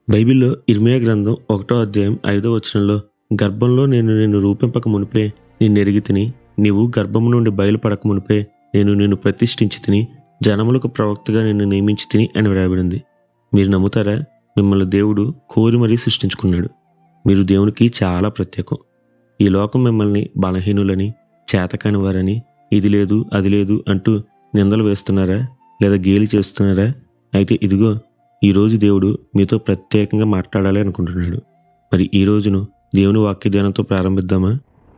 బైబిల్లో ఇర్మియా గ్రంథం ఒకటో అధ్యాయం ఐదో వచనంలో గర్భంలో నేను నిన్ను రూపింపక మునిపే నిన్ను ఎరిగి తిని నీవు గర్భము నుండి బయలుపడక మునిపే నేను నిన్ను ప్రతిష్ఠించి తిని జనములకు ప్రవక్తగా నిన్ను నియమించి తిని అని వ్రాయబడింది మీరు నమ్ముతారా మిమ్మల్ని దేవుడు కోరి మరీ సృష్టించుకున్నాడు మీరు దేవునికి చాలా ప్రత్యేకం ఈ లోకం మిమ్మల్ని బలహీనులని చేతకాని వారని ఇది లేదు అది లేదు అంటూ నిందలు వేస్తున్నారా లేదా గేలి చేస్తున్నారా అయితే ఇదిగో ఈరోజు దేవుడు మీతో ప్రత్యేకంగా మాట్లాడాలి అనుకుంటున్నాడు మరి ఈ రోజును దేవుని వాక్య ధ్యానంతో ప్రారంభిద్దామా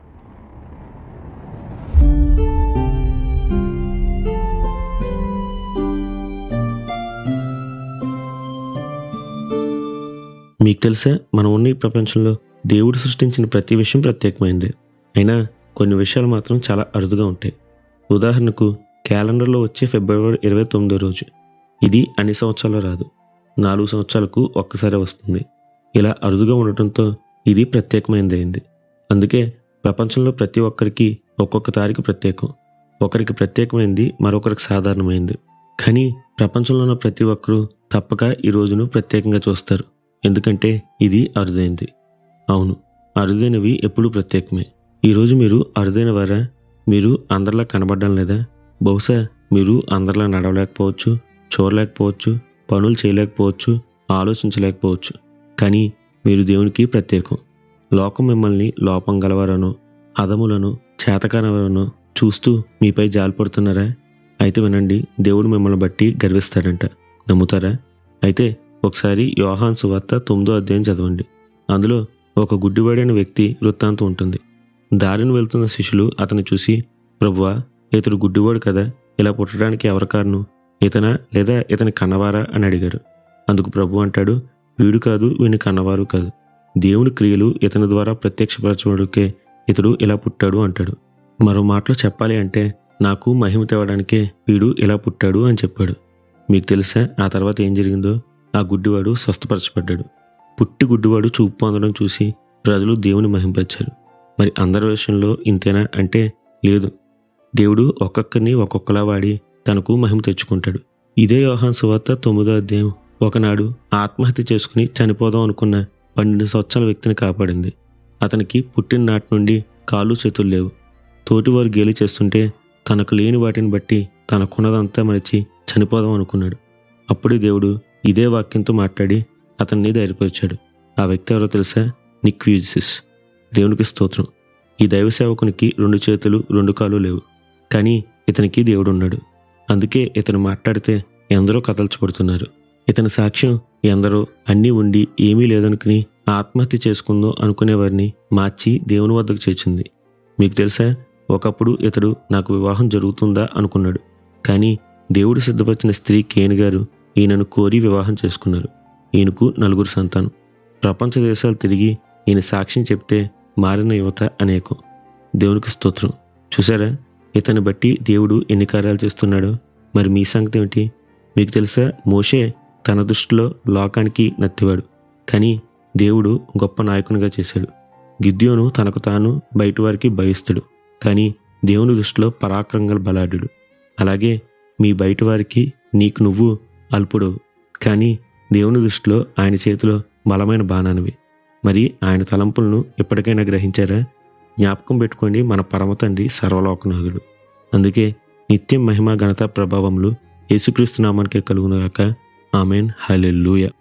మీకు తెలుసా మనం ఉన్న ఈ ప్రపంచంలో దేవుడు సృష్టించిన ప్రతి విషయం ప్రత్యేకమైంది అయినా కొన్ని విషయాలు మాత్రం చాలా అరుదుగా ఉంటాయి ఉదాహరణకు క్యాలెండర్లో వచ్చే ఫిబ్రవరి ఇరవై తొమ్మిదో రోజు ఇది అన్ని సంవత్సరాలు రాదు నాలుగు సంవత్సరాలకు ఒక్కసారి వస్తుంది ఇలా అరుదుగా ఉండటంతో ఇది ప్రత్యేకమైనది అయింది అందుకే ప్రపంచంలో ప్రతి ఒక్కరికి ఒక్కొక్క తారీఖు ప్రత్యేకం ఒకరికి ప్రత్యేకమైంది మరొకరికి సాధారణమైంది కానీ ప్రపంచంలో ఉన్న ప్రతి ఒక్కరూ తప్పక ఈ రోజును ప్రత్యేకంగా చూస్తారు ఎందుకంటే ఇది అరుదైంది అవును అరుదైనవి ఎప్పుడూ ప్రత్యేకమే ఈరోజు మీరు అరుదైన వారా మీరు అందరిలా కనబడడం లేదా బహుశా మీరు అందరిలా నడవలేకపోవచ్చు చూడలేకపోవచ్చు పనులు చేయలేకపోవచ్చు ఆలోచించలేకపోవచ్చు కానీ మీరు దేవునికి ప్రత్యేకం లోకం మిమ్మల్ని లోపం గలవారనో అదములను చేతకానవరనో చూస్తూ మీపై జాలిపడుతున్నారా అయితే వినండి దేవుడు మిమ్మల్ని బట్టి గర్విస్తాడంట నమ్ముతారా అయితే ఒకసారి యోహాన్ సువార్త తొమ్మిదో అధ్యాయం చదవండి అందులో ఒక గుడ్డివాడైన వ్యక్తి వృత్తాంతం ఉంటుంది దారిని వెళ్తున్న శిష్యులు అతను చూసి ప్రభువా ఇతడు గుడ్డివాడు కదా ఇలా పుట్టడానికి ఎవరి కారణం ఇతనా లేదా ఇతని కన్నవారా అని అడిగారు అందుకు ప్రభు అంటాడు వీడు కాదు వీని కన్నవారు కాదు దేవుని క్రియలు ఇతని ద్వారా ప్రత్యక్షపరచబడుకే ఇతడు ఇలా పుట్టాడు అంటాడు మరో మాటలో చెప్పాలి అంటే నాకు మహిమ తేవడానికే వీడు ఇలా పుట్టాడు అని చెప్పాడు మీకు తెలుసా ఆ తర్వాత ఏం జరిగిందో ఆ గుడ్డివాడు స్వస్థపరచబడ్డాడు పుట్టి గుడ్డివాడు చూపు పొందడం చూసి ప్రజలు దేవుని మహింపరిచారు మరి అందరి విషయంలో ఇంతేనా అంటే లేదు దేవుడు ఒక్కొక్కరిని ఒక్కొక్కలా వాడి తనకు మహిమ తెచ్చుకుంటాడు ఇదే యోహాన్ సువార్త తొమ్మిదో అధ్యాయం ఒకనాడు ఆత్మహత్య చేసుకుని చనిపోదాం అనుకున్న పన్నెండు సంవత్సరాల వ్యక్తిని కాపాడింది అతనికి పుట్టిన నాటి నుండి కాళ్ళు చేతులు లేవు తోటివారు గేలి చేస్తుంటే తనకు లేని వాటిని బట్టి తనకున్నదంతా మరిచి చనిపోదాం అనుకున్నాడు అప్పుడే దేవుడు ఇదే వాక్యంతో మాట్లాడి అతన్ని ధైర్యపరిచాడు ఆ వ్యక్తి ఎవరో తెలుసా నిక్వ్యూజిస్ దేవునికి స్తోత్రం ఈ దైవ సేవకునికి రెండు చేతులు రెండు కాళ్ళు లేవు కానీ ఇతనికి దేవుడు ఉన్నాడు అందుకే ఇతను మాట్లాడితే ఎందరో కదల్చబడుతున్నారు ఇతని సాక్ష్యం ఎందరో అన్నీ ఉండి ఏమీ లేదనుకుని ఆత్మహత్య చేసుకుందో అనుకునేవారిని మార్చి దేవుని వద్దకు చేర్చింది మీకు తెలుసా ఒకప్పుడు ఇతడు నాకు వివాహం జరుగుతుందా అనుకున్నాడు కానీ దేవుడు సిద్ధపరిచిన స్త్రీ కేని గారు ఈయనను కోరి వివాహం చేసుకున్నారు ఈయనకు నలుగురు సంతానం ప్రపంచ దేశాలు తిరిగి ఈయన సాక్ష్యం చెప్తే మారిన యువత అనేకం దేవునికి స్తోత్రం చూసారా ఇతన్ని బట్టి దేవుడు ఎన్ని కార్యాలు చేస్తున్నాడో మరి మీ సంగతి ఏమిటి మీకు తెలుసా మోషే తన దృష్టిలో లోకానికి నత్తివాడు కానీ దేవుడు గొప్ప నాయకునిగా చేశాడు గిద్యోను తనకు తాను బయట వారికి భయస్తుడు కానీ దేవుని దృష్టిలో పరాక్రంగల బలాఢ్యుడు అలాగే మీ బయట వారికి నీకు నువ్వు అల్పుడవు కానీ దేవుని దృష్టిలో ఆయన చేతిలో బలమైన బాణానివి మరి ఆయన తలంపులను ఎప్పటికైనా గ్రహించారా జ్ఞాపకం పెట్టుకోండి మన పరమ తండ్రి సర్వలోకనాథుడు అందుకే నిత్యం మహిమ ఘనత ప్రభావములు యేసుక్రీస్తు నామానికే కలుగునగాక ఆమెన్ హలెల్లుయ